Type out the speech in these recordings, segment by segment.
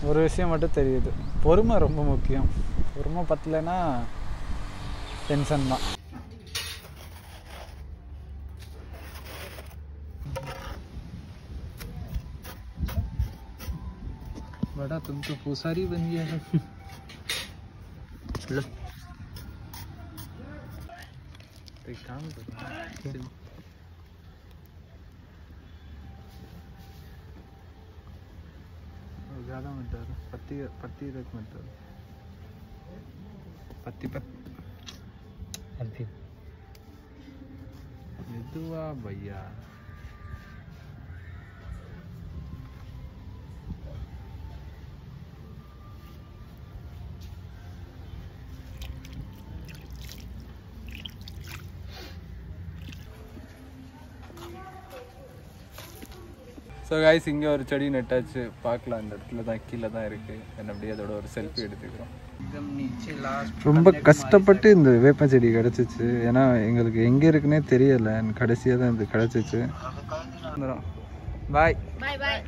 ஒரு விஷயம் மட்டும் தெரியுது பொறுமை ரொம்ப முக்கியம் பொறுமை பத்தலைன்னா டென்ஷன் தான் बड़ा तुम तो पूसारी बन गया है लो एक काम करो ज़्यादा मत डालो पत्ती पत्ती तक मत डालो पत्ती पत्ती अभी மெதுவா பையா ஸோ காய்ஸ் இங்கே ஒரு செடி நட்டாச்சு பார்க்கலாம் இந்த இடத்துல தான் கீழே தான் இருக்குது என்ன அப்படியே அதோட ஒரு செல்ஃபி எடுத்துக்கிறோம் एकदम नीचे लास्ट ரொம்ப கஷ்டப்பட்டு இந்த வேப்ப செடி கிடச்சிச்சு ஏன்னா எங்களுக்கு எங்கே இருக்குன்னே தெரியலை கடைசியாக தான் இது கிடச்சிச்சு பாய் பாய் பாய்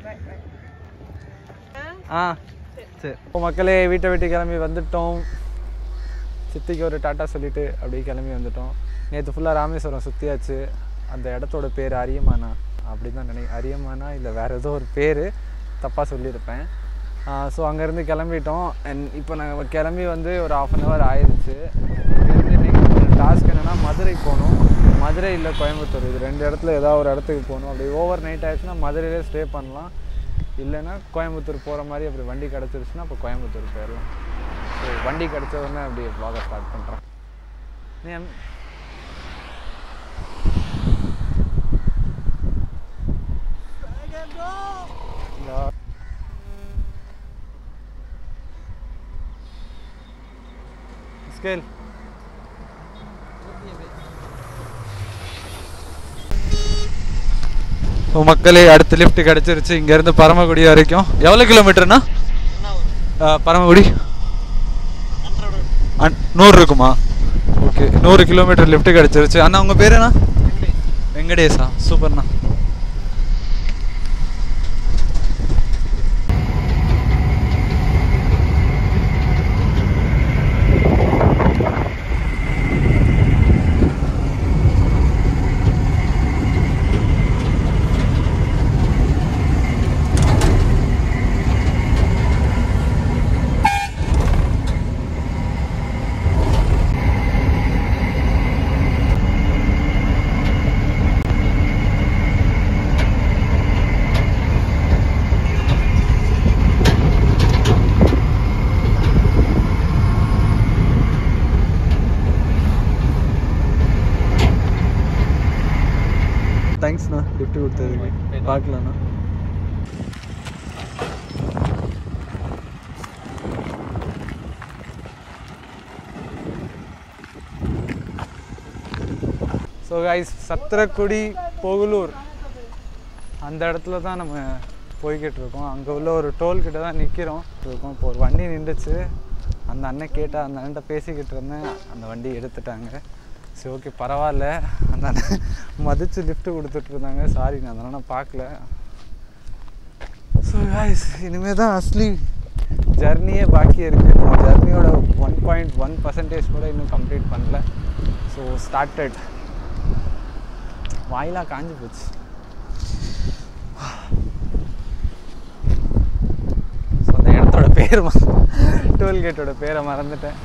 ஆ சரி இப்போ மக்களே வீட்டை விட்டு கிளம்பி வந்துட்டோம் சித்திக்கு ஒரு டாட்டா சொல்லிட்டு அப்படியே கிளம்பி வந்துட்டோம் நேற்று ஃபுல்லாக ராமேஸ்வரம் சுற்றியாச்சு அந்த இடத்தோட பேர் அரியமானா அப்படி தான் நினை அரியமானா இல்லை வேறு ஏதோ ஒரு பேர் தப்பாக சொல்லியிருப்பேன் ஸோ அங்கேருந்து கிளம்பிட்டோம் அண்ட் இப்போ நாங்கள் கிளம்பி வந்து ஒரு ஆஃப் அன் ஹவர் ஆயிடுச்சு இங்கேருந்து இன்னைக்கு டாஸ்க் என்னென்னா மதுரை போகணும் மதுரை இல்லை கோயம்புத்தூர் இது ரெண்டு இடத்துல ஏதாவது ஒரு இடத்துக்கு போகணும் அப்படி ஓவர் நைட் ஆயிடுச்சுன்னா மதுரையிலே ஸ்டே பண்ணலாம் இல்லைன்னா கோயம்புத்தூர் போகிற மாதிரி அப்படி வண்டி கிடச்சிருச்சுன்னா அப்போ கோயம்புத்தூர் போயிடலாம் ஸோ வண்டி கிடச்ச உடனே அப்படியே vlog-அ ஸ்டார்ட் பண்ணுறேன் நீ எம்- இதோ. ஸ்கேல் ஸோ மக்களே அடுத்த லிஃப்ட் கிடச்சிருச்சு இங்கேருந்து பரமக்குடி வரைக்கும் எவ்வளோ கிலோமீட்டர்னா பரமக்குடி அன்- நூறு இருக்குமா ஓகே நூறு கிலோமீட்டர் லிஃப்ட் கிடச்சிருச்சு அண்ணா உங்கள் பேர் என்ன வெங்கடேஷா சூப்பர்ண்ணா தேங்க்ஸ்ண்ணா லிஃப்ட் கொடுத்ததுக்கு பார்க்கலண்ணா ஸோ கைஸ் சத்திரக்குடி பொகுலூர் அந்த இடத்துல தான் நம்ம போய்கிட்டு இருக்கோம் அங்கே உள்ள ஒரு டோல் கிட்ட தான் நிற்கிறோம் இருக்கோம் இப்போ ஒரு வண்டி நின்றுச்சு அந்த அண்ணன் கேட்டால் அந்த அண்ணன்ட்ட பேசிக்கிட்டு இருந்தேன் அந்த வண்டி எடுத்துட்டாங்க சரி ஓகே பரவாயில்ல அந்த அண்ணன் மதித்து லிஃப்ட் கொடுத்துட்டு இருந்தாங்க சாரி நான் அதனால் நான் பார்க்கல ஸோ guys இனிமேல் தான் அஸ்லி ஜர்னியே பாக்கி இருக்குது நம்ம ஜர்னியோட ஒன் பாயிண்ட் ஒன் பர்சன்டேஜ் கூட இன்னும் கம்ப்ளீட் பண்ணல ஸோ ஸ்டார்டட் வாயிலாம் காஞ்சி போச்சு ஸோ அந்த இடத்தோட பேர் டோல்கேட்டோட பேரை மறந்துட்டேன்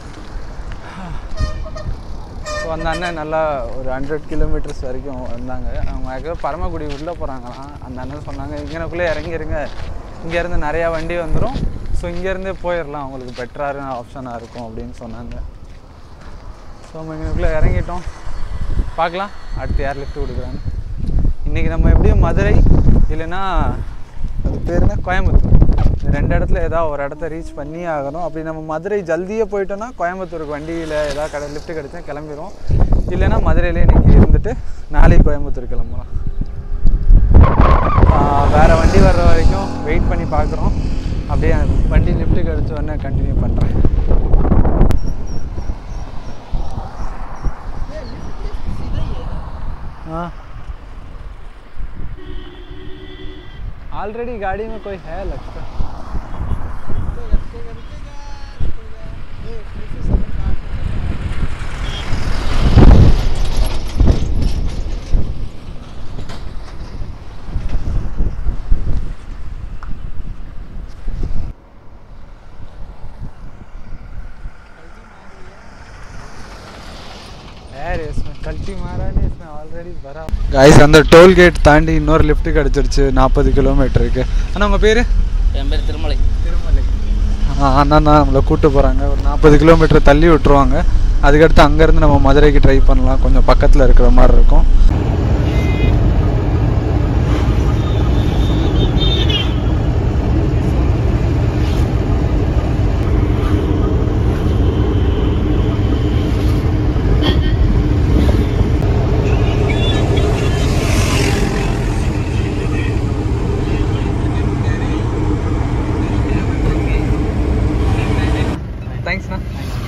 ஸோ அந்த அண்ணன் நல்லா ஒரு ஹண்ட்ரட் கிலோமீட்டர்ஸ் வரைக்கும் வந்தாங்க அவங்க ஏதோ பரமக்குடி உள்ளே போகிறாங்களாம் அந்த அண்ணன் சொன்னாங்க இங்கனக்குள்ளே இறங்கிருங்க இங்கேருந்து நிறையா வண்டி வந்துடும் ஸோ இங்கேருந்தே போயிடலாம் அவங்களுக்கு பெட்டரான ஆப்ஷனாக இருக்கும் அப்படின்னு சொன்னாங்க ஸோ நம்ம இங்கனக்குள்ளே இறங்கிட்டோம் பார்க்கலாம் அடுத்து யார் லிஃப்ட் கொடுக்குறாங்க இன்றைக்கி நம்ம எப்படியும் மதுரை இல்லைன்னா அது பேர் என்ன கோயம்புத்தூர் இந்த ரெண்டு இடத்துல ஏதாவது ஒரு இடத்த ரீச் பண்ணி ஆகணும் அப்படி நம்ம மதுரை ஜல்தியே போயிட்டோம்னா கோயம்புத்தூருக்கு வண்டியில் ஏதாவது கடை லிஃப்ட் கிடச்சா கிளம்பிடும் இல்லைன்னா மதுரையிலே இன்றைக்கி இருந்துட்டு நாளைக்கு கோயம்புத்தூர் கிளம்பலாம் ஆஹ் வேற வண்டி வர்ற வரைக்கும் வெயிட் பண்ணி பார்க்குறோம் அப்படியே வண்டி லிஃப்ட் கிடச்ச உடனே கண்டினியூ பண்ணுறேன் हाँ ऑलरेडी गाड़ी में कोई है लगता गलती मारा नहीं इसमें ऑलरेडी भरा गाइस அந்த டோல் கேட் தாண்டி இன்னொரு லிஃப்ட் கிடச்சிருச்சு நாற்பது கிலோமீட்டருக்கு அண்ணா உங்கள் பேர் என் பேர் திருமலை திருமலை அண்ணா தான் நம்மளை கூட்டு போகிறாங்க ஒரு நாற்பது கிலோமீட்டர் தள்ளி விட்டுருவாங்க அதுக்கடுத்து அங்கேருந்து நம்ம மதுரைக்கு ட்ரை பண்ணலாம் கொஞ்சம் பக்கத்தில் இருக்கிற மாதிரி இருக்கும் தேங்க்ஸ்ண்ணா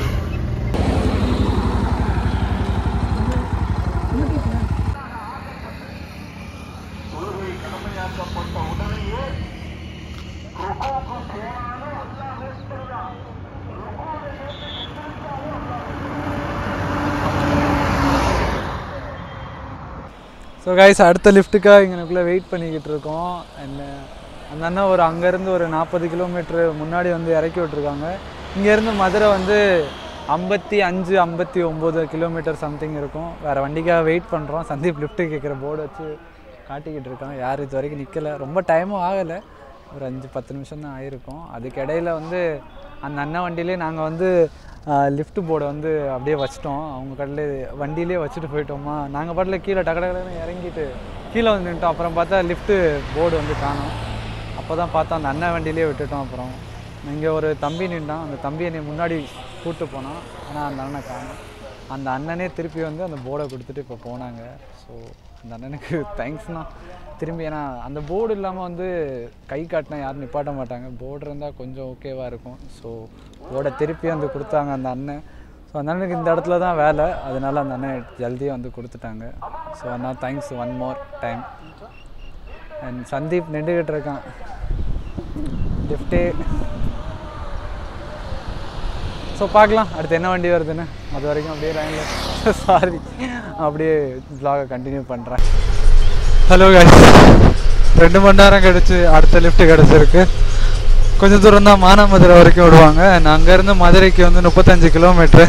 ஸோ கைஸ் அடுத்த லிஃப்ட்டுக்காக இங்கனக்குள்ளே வெயிட் பண்ணிக்கிட்டு இருக்கோம் அண்ட் அந்த அண்ணன் ஒரு அங்கேருந்து ஒரு நாற்பது கிலோமீட்ரு முன்னாடி வந்து இறக்கி விட்ருக்காங்க இங்கேருந்து மதுரை வந்து ஐம்பத்தி அஞ்சு ஐம்பத்தி ஒம்பது கிலோமீட்டர் சம்திங் இருக்கும் வேறு வண்டிக்காக வெயிட் பண்ணுறோம் சந்தீப் லிஃப்ட்டு கேட்குற போர்டு வச்சு காட்டிக்கிட்டு இருக்கான் யார் இது வரைக்கும் நிற்கலை ரொம்ப டைமும் ஆகலை ஒரு அஞ்சு பத்து நிமிஷம் தான் ஆயிருக்கும் அதுக்கு இடையில வந்து அந்த அண்ணன் வண்டியிலே நாங்கள் வந்து லிஃப்ட் போர்டை வந்து அப்படியே வச்சிட்டோம் அவங்க கடையில் வண்டியிலே வச்சுட்டு போயிட்டோமா நாங்கள் பாட்டில் கீழே டக்கு டக்குன்னு இறங்கிட்டு கீழே வந்து நின்ட்டோம் அப்புறம் பார்த்தா லிஃப்ட்டு போர்டு வந்து காணோம் அப்போ தான் பார்த்தா அந்த அண்ணன் வண்டியிலே விட்டுட்டோம் அப்புறம் இங்கே ஒரு தம்பி நின்றான் அந்த தம்பி என்னை முன்னாடி கூப்பிட்டு போனான் ஆனால் அந்த அண்ணனை காணோம் அந்த அண்ணனே திருப்பி வந்து அந்த போர்டை கொடுத்துட்டு இப்போ போனாங்க ஸோ அந்த அண்ணனுக்கு தேங்க்ஸ்ண்ணா திரும்பி ஏன்னா அந்த போர்டு இல்லாமல் வந்து கை காட்டினா யாரும் நிப்பாட்ட மாட்டாங்க போர்டு இருந்தால் கொஞ்சம் ஓகேவாக இருக்கும் ஸோ போர்டை திருப்பி வந்து கொடுத்தாங்க அந்த அண்ணன் ஸோ அந்த அண்ணனுக்கு இந்த இடத்துல தான் வேலை அதனால அந்த அண்ணன் ஜல்தியாக வந்து கொடுத்துட்டாங்க ஸோ அதனால் thanks one more time and Sandeep நின்றுக்கிட்டு இருக்கான் லிஃப்டே ஸோ பார்க்கலாம் அடுத்து என்ன வண்டி வருதுன்னு அது வரைக்கும் அப்படியே லைனில் சாரி அப்படியே vlog-அ கண்டினியூ பண்ணுறேன் ஹலோ guys ரெண்டு மணி நேரம் கழிச்சு அடுத்த லிஃப்ட் கிடச்சிருக்கு கொஞ்சம் தூரம் தான் மானாமதுரை வரைக்கும் விடுவாங்க நான் அங்கேருந்து மதுரைக்கு வந்து முப்பத்தஞ்சு கிலோமீட்ரு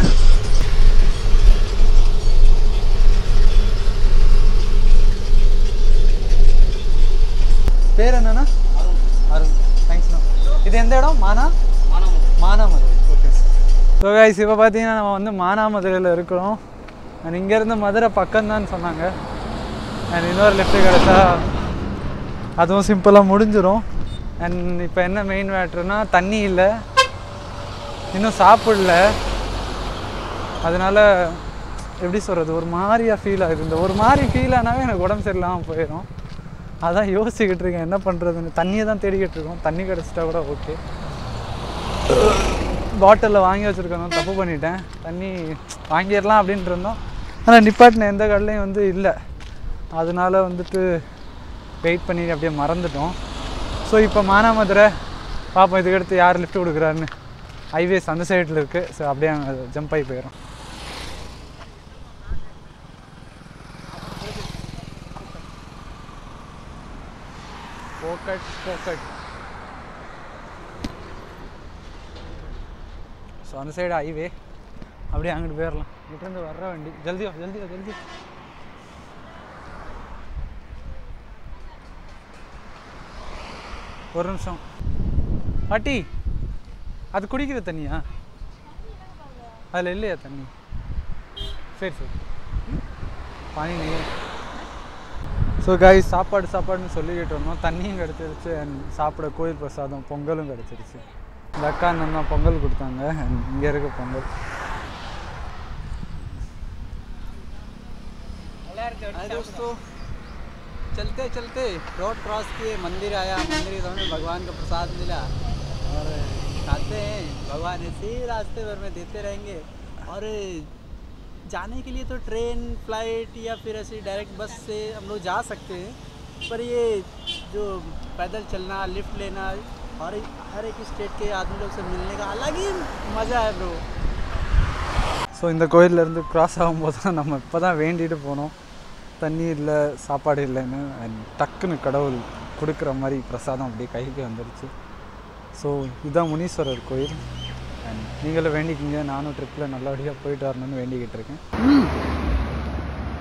பேர் என்னண்ணா அருண் தேங்க்ஸ்ண்ணா இது எந்த இடம் மானா மானாமதுரை ஓகே ஸோ கைஸ் இப்போ பார்த்தீங்கன்னா நம்ம வந்து மானாமதுரையில் இருக்கிறோம் அண்ட் இங்கேருந்து மதுரை பக்கம்தான் சொன்னாங்க அண்ட் இன்னொரு லிஃப்ட் கிடச்சா அதுவும் சிம்பிளாக முடிஞ்சிடும் அண்ட் இப்போ என்ன மெயின் மேட்ருனா தண்ணி இல்லை இன்னும் சாப்பிடல அதனால எப்படி சொல்கிறது ஒரு மாதிரியா ஃபீல் ஆகுது இந்த ஒரு மாதிரி ஃபீல் ஆனாவே எனக்கு உடம்பு சரியில்லாமல் போயிடும் அதான் யோசிச்சுக்கிட்டு இருக்கேன் என்ன பண்ணுறதுன்னு தண்ணியை தான் தேடிக்கிட்டு இருக்கோம் தண்ணி கிடச்சிட்டா கூட ஓகே பாட்டிலில் வாங்கி வச்சுருக்கணும் தப்பு பண்ணிட்டேன் தண்ணி வாங்கிடலாம் அப்படின்ட்டு இருந்தோம் ஆனால் நிப்பாட்டின எந்த கடையிலையும் வந்து இல்லை அதனால வந்துட்டு வெயிட் பண்ணி அப்படியே மறந்துட்டோம் ஸோ இப்போ மானாமதுரை பார்ப்போம் இதுக்கடுத்து யார் லிஃப்ட் கொடுக்குறாருன்னு ஹைவேஸ் அந்த சைடில் இருக்குது ஸோ அப்படியே ஜம்ப் ஆகி போயிடும் போக்கட் போக்கட் ஸோ அந்த சைடு ஹைவே அப்படியே அங்கிட்டு போயிடலாம் இங்கிட்டிருந்து வர்ற வண்டி ஜல்தியோ ஜல்தியோ ஜல்தி ஒரு நிமிஷம் பாட்டி அது குடிக்கிற தண்ணியா அதில் இல்லையா தண்ணி சரி சரி பானி நெய் ஸோ காய் சாப்பாடு சாப்பாடுன்னு சொல்லிக்கிட்டு இருந்தோம் தண்ணியும் கிடச்சிருச்சு அண்ட் சாப்பிட கோயில் பிரசாதம் பொங்கலும் கிடச்சிருச்சு இந்த அக்கா அண்ணன் பொங்கல் கொடுத்தாங்க இங்கே இருக்க பொங்கல் हाय दोस्तों चलते चलते रोड क्रॉस किए मंदिर आया मंदिर के सामने भगवान का प्रसाद मिला और खाते हैं भगवान ऐसे ही रास्ते भर में देते रहेंगे और जाने के लिए तो ट्रेन फ्लाइट या फिर ऐसे डायरेक्ट बस से हम लोग जा सकते हैं पर ये जो पैदल चलना लिफ्ट लेना और हर एक स्टेट के आदमी लोग से मिलने का अलग ही मज़ा है ब्रो ஸோ இந்த கோயிலேருந்து கிராஸ் ஆகும்போது தான் நம்ம இப்போ தான் வேண்டிட்டு போனோம் தண்ணி இல்லை சாப்பாடு இல்லைன்னு and டக்குன்னு கடவுள் கொடுக்குற மாதிரி பிரசாதம் அப்படியே கைக்கு வந்துருச்சு ஸோ இதுதான் முனீஸ்வரர் கோயில் அண்ட் நீங்களும் வேண்டிக்கிங்க நானும் ட்ரிப்பில் நல்லபடியாக போயிட்டு வரணும்னு வேண்டிக்கிட்டு இருக்கேன்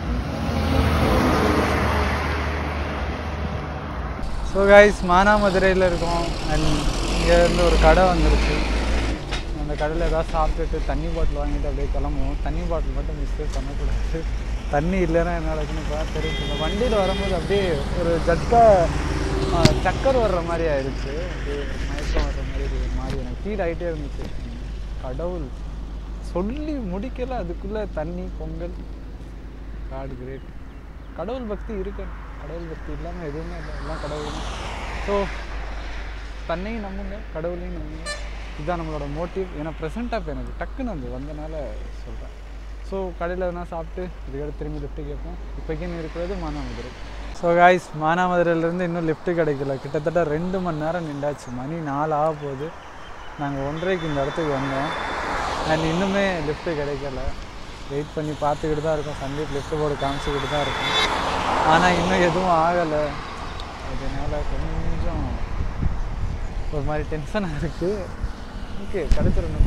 ஸோ கைஸ் மானாமதுரையில் இருக்கோம் அண்ட் இங்கேருந்து ஒரு கடை வந்துருச்சு அந்த கடையில் ஏதாவது சாப்பிட்டுட்டு தண்ணி பாட்டில் வாங்கிட்டு அப்படியே கிளம்புவோம் தண்ணி பாட்டில் மட்டும் மிஸ்டேக் பண்ணக்கூடாது தண்ணி இல்லைன்னா என்ன நடக்குன்னு இப்போ தெரியுது வண்டியில் வரும்போது அப்படியே ஒரு ஜட்கா ஆ, சக்கர் வர்ற மாதிரி ஆயிடுச்சு அப்படியே மயக்கம் வர்ற மாதிரி ஒரு மாதிரி எனக்கு ஃபீல் ஆகிட்டே இருந்துச்சு கடவுள் சொல்லி முடிக்கல அதுக்குள்ளே தண்ணி பொங்கல் காடு கிரேட் கடவுள் பக்தி இருக்கணும் கடவுள் பக்தி இல்லாமல் எதுவுமே இல்லை எல்லாம் கடவுள் தான் ஸோ தன்னையும் நம்புங்க கடவுளையும் நம்புங்க இதுதான் நம்மளோட மோட்டிவ் ஏன்னா ப்ரெசென்ட் ஆப் எனக்கு டக்குன்னு வந்து வந்தனால சொல்கிறேன் ஸோ கடையில் எதனா சாப்பிட்டு இதுக்கடுத்து திரும்பி லிஃப்ட்டு கேட்போம் இப்போக்கின்னு இருக்கிறது மானாமதுரை ஸோ காய்ஸ் மானாமதுரையிலேருந்து இன்னும் லிஃப்ட்டு கிடைக்கல கிட்டத்தட்ட ரெண்டு மணி நேரம் நின்றாச்சு மணி நாலு ஆக போகுது நாங்கள் ஒன்றரைக்கு இந்த இடத்துக்கு வந்தோம் அண்ட் இன்னுமே லிஃப்ட்டு கிடைக்கல வெயிட் பண்ணி பார்த்துக்கிட்டு தான் இருக்கோம் சந்தீப் லிஃப்ட் போர்டு காமிச்சிக்கிட்டு தான் இருக்கோம் ஆனால் இன்னும் எதுவும் ஆகலை அதனால கொஞ்சம் ஒரு மாதிரி டென்ஷனாக இருக்குது ஓகே கிடைச்சிருந்த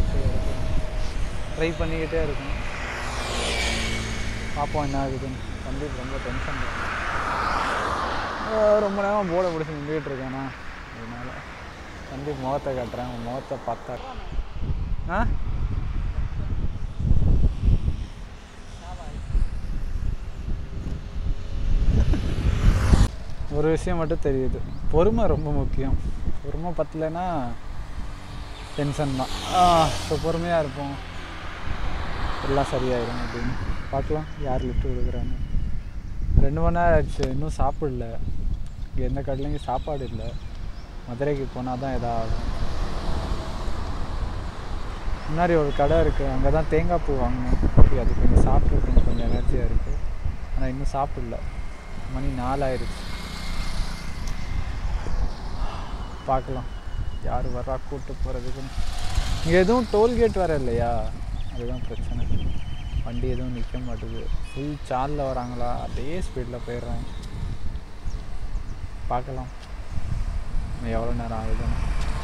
ட்ரை பண்ணிக்கிட்டே இருக்கும் பார்ப்போம் என்ன ஆகுதுன்னு சந்தீப் ரொம்ப டென்ஷன் ரொம்ப நேரம் போர்டை பிடிச்சி நின்றுக்கிட்டு இருக்கேனா அதனால சந்தீப் முகத்தை காட்டுறேன் உன் முகத்தை பார்த்தா ஆ ஒரு விஷயம் மட்டும் தெரியுது பொறுமை ரொம்ப முக்கியம் பொறுமை பத்தலைன்னா டென்ஷன் தான் ஸோ பொறுமையாக இருப்போம் எல்லாம் சரியாயிடும் அப்படின்னு பார்க்கலாம் யார் லிஃப்ட் கொடுக்குறாங்க ரெண்டு மணி நேரம் ஆச்சு இன்னும் சாப்பிடல இங்கே எந்த கடையிலையும் சாப்பாடு இல்லை மதுரைக்கு போனால் தான் எதாவது ஆகும் முன்னாடி ஒரு கடை இருக்குது அங்கே தான் தேங்காய் பூ வாங்கணும் சரி, அது கொஞ்சம் சாப்பிட்டுருக்கணும் கொஞ்சம் எனர்ஜியாக இருக்குது ஆனால் இன்னும் சாப்பிடல மணி நாலாயிருச்சு பார்க்கலாம் யார் வர்றா கூட்டு போகிறதுக்குன்னு இங்கே எதுவும் டோல்கேட் வர இல்லையா அதுதான் பிரச்சனை வண்டி எதுவும் நிற்க மாட்டுது ஃபுல் சார்ஜில் வராங்களா அதே ஸ்பீடில் போயிடுறாங்க பார்க்கலாம் இன்னும் எவ்வளோ நேரம் ஆகுதுன்னு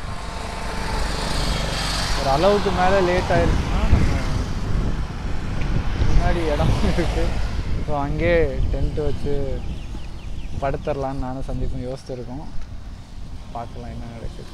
ஒரு அளவுக்கு மேலே லேட் ஆயிடுச்சுன்னா நம்ம முன்னாடி இடம் இருக்குது ஸோ அங்கேயே டென்ட் வச்சு படுத்துடலான்னு நானும் சந்திப்பும் யோசிச்சிருக்கோம் பார்க்கலாம் என்ன நடக்குது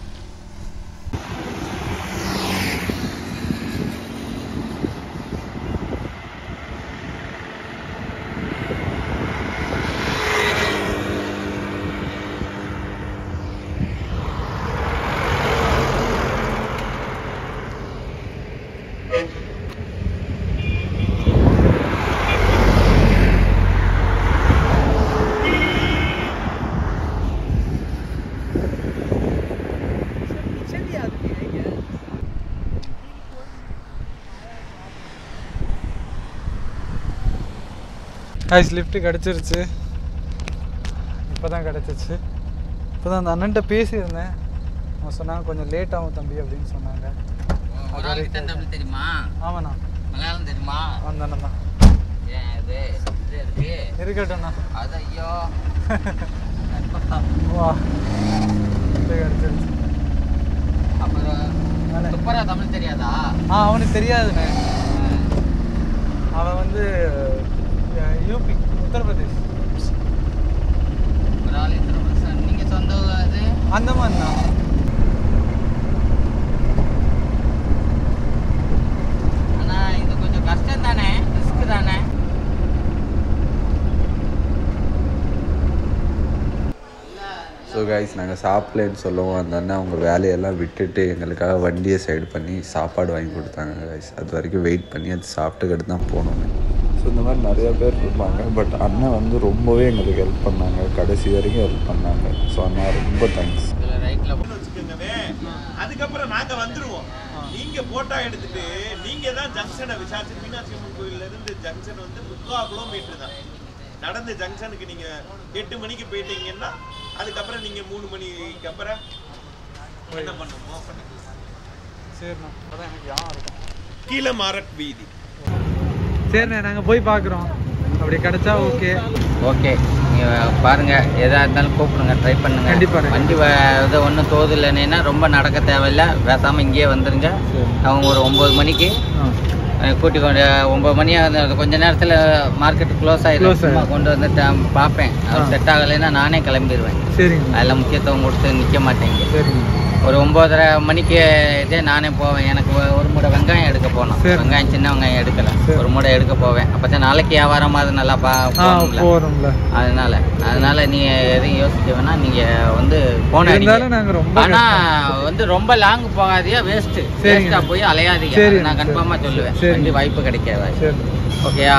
ஐஸ் லிஃப்ட்டு கிடச்சிருச்சு இப்போ தான் கிடச்சிச்சு இப்போ தான் அந்த அண்ணன்ட்ட பேசியிருந்தேன் அவன் சொன்னாங்க கொஞ்சம் லேட் ஆகும் தம்பி அப்படின்னு சொன்னாங்க ஒரு ஆளுக்கு தான் தமிழ் தெரியுமா ஆமாண்ணா மலையாளம் தெரியுமா அந்த அண்ணன் தான் ஏன் இது இது இருக்கு இருக்கட்டும்ண்ணா அது ஐயோ வா லிஃப்ட்டு கிடச்சிருச்சு அப்புறம் நானே. துப்பரா தமிழ் தெரியாதா ஆ அவனுக்கு தெரியாதுண்ணே அவன் வந்து யூபி உத்தரப்பிரதேஷ் ஒரு ஆள் எத்தனை வருஷம் நீங்க சொந்த ஊர் அது அந்த மாதிரி தான் ஆனா இது கொஞ்சம் கஷ்டம் தானே ரிஸ்க் தானே ஸோ கைஸ் நாங்கள் சாப்பிடலன்னு சொல்லவும் அந்த அண்ணன் அவங்க வேலையெல்லாம் விட்டுட்டு எங்களுக்காக வண்டியை சைடு பண்ணி சாப்பாடு வாங்கி கொடுத்தாங்க கைஸ் அது வரைக்கும் வெயிட் பண்ணி அது சாப்பிட்டுக்கிட்டு தான் போனோம் ஸோ இந்த மாதிரி நிறைய பேர் இருப்பாங்க பட் அண்ணன் வந்து ரொம்பவே எங்களுக்கு ஹெல்ப் பண்ணாங்க கடைசி வரைக்கும் ஹெல்ப் பண்ணாங்க ஸோ அண்ணா ரொம்ப தேங்க்ஸ் இதுல ரைட்ல வச்சுக்கோங்கவே அதுக்கப்புறம் நாங்க வந்துருவோம் நீங்க போட்டோ எடுத்துட்டு நீங்க தான் ஜங்ஷனை விசாரிச்சு மீனாட்சி அம்மன் கோயில்ல இருந்து ஜங்ஷன் வந்து முக்கால் கிலோமீட்டர் தான் நடந்து ஜங்ஷனுக்கு நீங்க எட்டு மணிக்கு போயிட்டீங்கன்னா அதுக்கப்புறம் நீங்க மூணு மணிக்கு அப்புறம் என்ன பண்ணுமோ பண்ணிக்கலாம் சரிண்ணா அதான் எனக்கு ஞாபகம் இருக்கும் கீழே மாரட் வீதி சரிண்ணே நாங்கள் போய் பார்க்குறோம் அப்படி கிடைச்சா ஓகே ஓகே நீங்க பாருங்க எதா இருந்தாலும் கூப்பிடுங்க ட்ரை பண்ணுங்க கண்டிப்பாண்ணே. வண்டி வ- இது ஒன்றும் தோது இல்லைன்னா ரொம்ப நடக்க தேவையில்ல பேசாம இங்கேயே வந்துருங்க சரி. அவங்க ஒரு ஒன்பது மணிக்கு ஆ அஹ் கூட்டி கொண்டு ஒன்பது மணி ஆகுது கொஞ்ச நேரத்தில் மார்க்கெட் க்ளோஸ் ஆயிடும் Close சும்மா கொண்டு வந்து ட- பார்ப்பேன் அது செட் ஆகலைன்னா நானே கிளம்பிடுவேன் சரிங்க அதில் முக்கியத்துவம் கொடுத்து நிற்க மாட்டேங்க சரிங்க ஒரு ஒம்போதரை மணிக்கு இதே நானே போவேன் எனக்கு ஒ- ஒரு மூடை வெங்காயம் எடுக்க போனோம் சரி. வெங்காயம் சின்ன வெங்காயம் எடுக்கல சரி. ஒரு மூடை எடுக்க போவேன் அப்போ தான் நாளைக்கு வியாபாரம் அது நல்லா பா ஆ போகணும்ல போகிறோம்ல அதனால அதனால நீ எதையும் யோசிக்க வேணாம் நீங்க வந்து போன இருந்தாலும் நாங்கள் ரொம்ப ஆனா வந்து ரொம்ப லாங் போகாதீங்க வேஸ்ட் சரிங்க. வேஸ்டா போய் அலையாதீங்க சரி, அது நான் சரி. கன்ஃபார்மா சொல்லுவேன் சரி. வண்டி வாய்ப்பு கிடைக்காது சரி ஓகேயா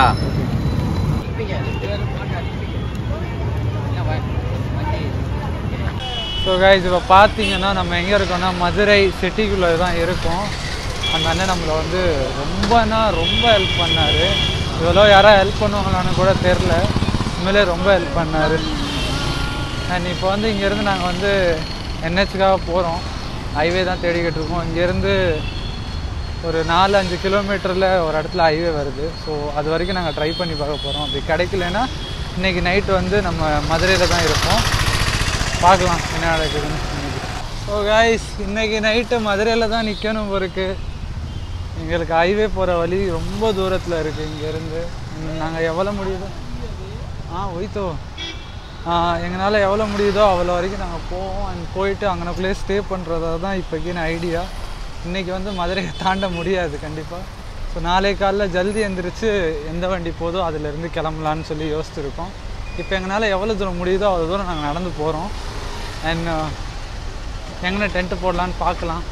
ஸோ கைஸ் இப்போ பார்த்தீங்கன்னா நம்ம எங்கே இருக்கோம்னா மதுரை சிட்டிக்குள்ளே தான் இருக்கோம் அந்த அண்ணன் நம்மளை வந்து ரொம்பனா ரொம்ப ஹெல்ப் பண்ணார் இவ்வளோ யாராவது ஹெல்ப் பண்ணுவாங்களான்னு கூட தெரில உண்மையிலே ரொம்ப ஹெல்ப் பண்ணார் அண்ட் இப்போ வந்து இங்கேருந்து நாங்கள் வந்து என்ஹெச்சுக்காக போகிறோம் ஹைவே தான் தேடிக்கிட்டு இருக்கோம் இங்கேருந்து ஒரு நாலு அஞ்சு கிலோமீட்டரில் ஒரு இடத்துல ஹைவே வருது ஸோ அது வரைக்கும் நாங்கள் ட்ரை பண்ணி பார்க்க போகிறோம் அப்படி கிடைக்கலன்னா இன்றைக்கி நைட்டு வந்து நம்ம மதுரையில் தான் இருப்போம் பார்க்கலாம் என்ன நடக்குதுன்னு ஸோ கைஸ் இன்னைக்கு நைட்டு மதுரையில் தான் நிற்கணும் இருக்கு எங்களுக்கு ஹைவே போகிற வழி ரொம்ப தூரத்தில் இருக்குது இங்கேருந்து நாங்கள் எவ்வளோ முடியுதோ ஆ ஒய்த்தோ எங்களால் எவ்வளோ முடியுதோ அவ்வளோ வரைக்கும் நாங்கள் போவோம் அண்ட் போயிட்டு அங்கனக்குள்ளேயே ஸ்டே பண்ணுறதா தான் இப்போக்கின ஐடியா இன்றைக்கி வந்து மதுரையை தாண்ட முடியாது கண்டிப்பாக ஸோ நாளை காலைல ஜல்தி எந்திரிச்சு எந்த வண்டி போதோ அதுலேருந்து கிளம்பலான்னு சொல்லி யோசிச்சிருக்கோம் இப்போ எங்களால் எவ்வளோ தூரம் முடியுதோ அவ்வளோ தூரம் நாங்கள் நடந்து போகிறோம் அண்ட் எங்கே டென்ட்டு போடலான்னு பார்க்கலாம்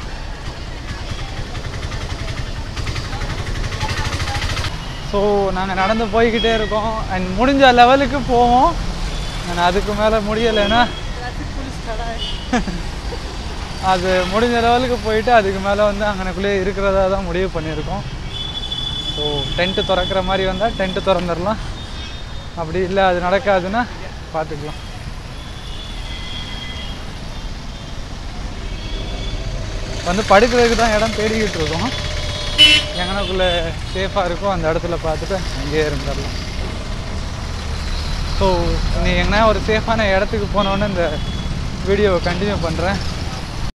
ஸோ நாங்கள் நடந்து போய்கிட்டே இருக்கோம் அண்ட் முடிஞ்ச லெவலுக்கு போவோம் அண்ட் அதுக்கு மேலே முடியலைன்னா அது முடிஞ்ச லெவலுக்கு போயிட்டு அதுக்கு மேலே வந்து அங்கனக்குள்ளேயே இருக்கிறதா தான் முடிவு பண்ணியிருக்கோம் ஸோ டென்ட்டு திறக்கிற மாதிரி வந்தால் டென்ட்டு திறந்துடலாம் அப்படி இல்லை அது நடக்காதுன்னா பார்த்துக்கலாம் வந்து படுக்கிறதுக்கு தான் இடம் தேடிக்கிட்டு இருக்கோம் எங்கனக்குள்ளே சேஃபாக இருக்கோ அந்த இடத்துல பார்த்துட்டு அங்கேயே இருந்துடலாம் ஸோ நீ எங்கன்னா ஒரு சேஃபான இடத்துக்கு போனோன்னே இந்த வீடியோவை கண்டினியூ பண்ணுறேன்